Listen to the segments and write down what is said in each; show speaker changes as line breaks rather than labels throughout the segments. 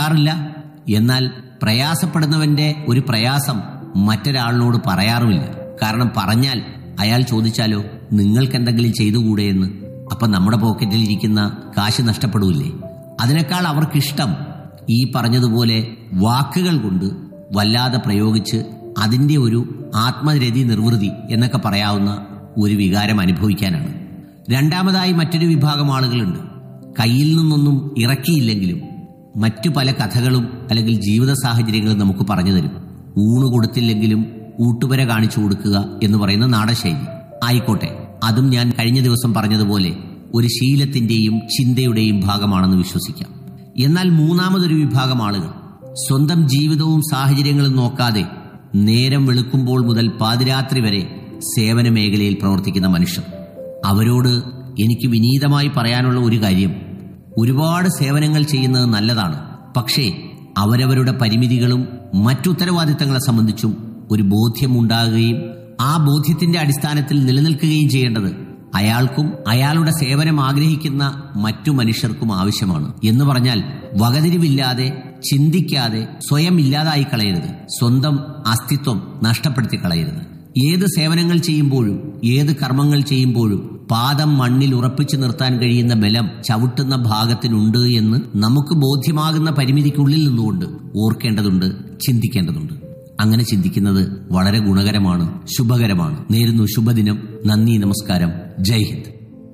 മറക്കാറില്ല എന്നാൽ പ്രയാസപ്പെടുന്നവന്റെ ഒരു പ്രയാസം മറ്റൊരാളിനോട് പറയാറുമില്ല കാരണം പറഞ്ഞാൽ അയാൾ ചോദിച്ചാലോ നിങ്ങൾക്ക് എന്തെങ്കിലും ചെയ്തുകൂടെ എന്ന് അപ്പൊ നമ്മുടെ പോക്കറ്റിൽ ഇരിക്കുന്ന കാശ് നഷ്ടപ്പെടൂല്ലേ അതിനേക്കാൾ അവർക്കിഷ്ടം ഈ പറഞ്ഞതുപോലെ വാക്കുകൾ കൊണ്ട് വല്ലാതെ പ്രയോഗിച്ച് അതിന്റെ ഒരു ആത്മരതി നിർവൃതി എന്നൊക്കെ പറയാവുന്ന ഒരു വികാരം അനുഭവിക്കാനാണ് രണ്ടാമതായി മറ്റൊരു വിഭാഗം ആളുകളുണ്ട് കയ്യിൽ നിന്നൊന്നും ഇറക്കിയില്ലെങ്കിലും മറ്റു പല കഥകളും അല്ലെങ്കിൽ ജീവിത സാഹചര്യങ്ങളും നമുക്ക് പറഞ്ഞു തരും ഊണ് കൊടുത്തില്ലെങ്കിലും ഊട്ടുപര കാണിച്ചു കൊടുക്കുക എന്ന് പറയുന്ന നാടശൈലി ആയിക്കോട്ടെ അതും ഞാൻ കഴിഞ്ഞ ദിവസം പറഞ്ഞതുപോലെ ഒരു ശീലത്തിന്റെയും ചിന്തയുടെയും ഭാഗമാണെന്ന് വിശ്വസിക്കാം എന്നാൽ മൂന്നാമതൊരു വിഭാഗം ആളുകൾ സ്വന്തം ജീവിതവും സാഹചര്യങ്ങളും നോക്കാതെ നേരം വെളുക്കുമ്പോൾ മുതൽ പാതിരാത്രി വരെ സേവന മേഖലയിൽ പ്രവർത്തിക്കുന്ന മനുഷ്യർ അവരോട് എനിക്ക് വിനീതമായി പറയാനുള്ള ഒരു കാര്യം ഒരുപാട് സേവനങ്ങൾ ചെയ്യുന്നത് നല്ലതാണ് പക്ഷേ അവരവരുടെ പരിമിതികളും മറ്റുത്തരവാദിത്തങ്ങളെ സംബന്ധിച്ചും ഒരു ബോധ്യമുണ്ടാകുകയും ആ ബോധ്യത്തിന്റെ അടിസ്ഥാനത്തിൽ നിലനിൽക്കുകയും ചെയ്യേണ്ടത് അയാൾക്കും അയാളുടെ സേവനം ആഗ്രഹിക്കുന്ന മറ്റു മനുഷ്യർക്കും ആവശ്യമാണ് എന്ന് പറഞ്ഞാൽ വകതിരിവില്ലാതെ ചിന്തിക്കാതെ സ്വയം ഇല്ലാതായി കളയരുത് സ്വന്തം അസ്തിത്വം നഷ്ടപ്പെടുത്തി കളയരുത് ഏത് സേവനങ്ങൾ ചെയ്യുമ്പോഴും ഏത് കർമ്മങ്ങൾ ചെയ്യുമ്പോഴും പാദം മണ്ണിൽ ഉറപ്പിച്ചു നിർത്താൻ കഴിയുന്ന ബലം ചവിട്ടുന്ന ഭാഗത്തിനുണ്ട് എന്ന് നമുക്ക് ബോധ്യമാകുന്ന പരിമിതിക്കുള്ളിൽ നിന്നുകൊണ്ട് ഓർക്കേണ്ടതുണ്ട് ചിന്തിക്കേണ്ടതുണ്ട് അങ്ങനെ ചിന്തിക്കുന്നത് വളരെ ഗുണകരമാണ് ശുഭകരമാണ് നേരുന്നു ശുഭദിനം നന്ദി നമസ്കാരം ജയ് ഹിന്ദ്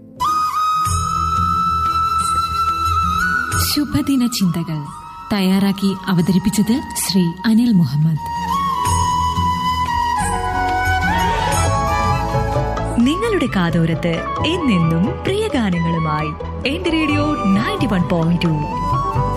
ശുഭദിന ചിന്തകൾ തയ്യാറാക്കി അവതരിപ്പിച്ചത് ശ്രീ അനിൽ മുഹമ്മദ്
നിങ്ങളുടെ കാതോരത്ത് എന്നെന്നും പ്രിയ ഗാനങ്ങളുമായി എന്റെ radio ninety one point to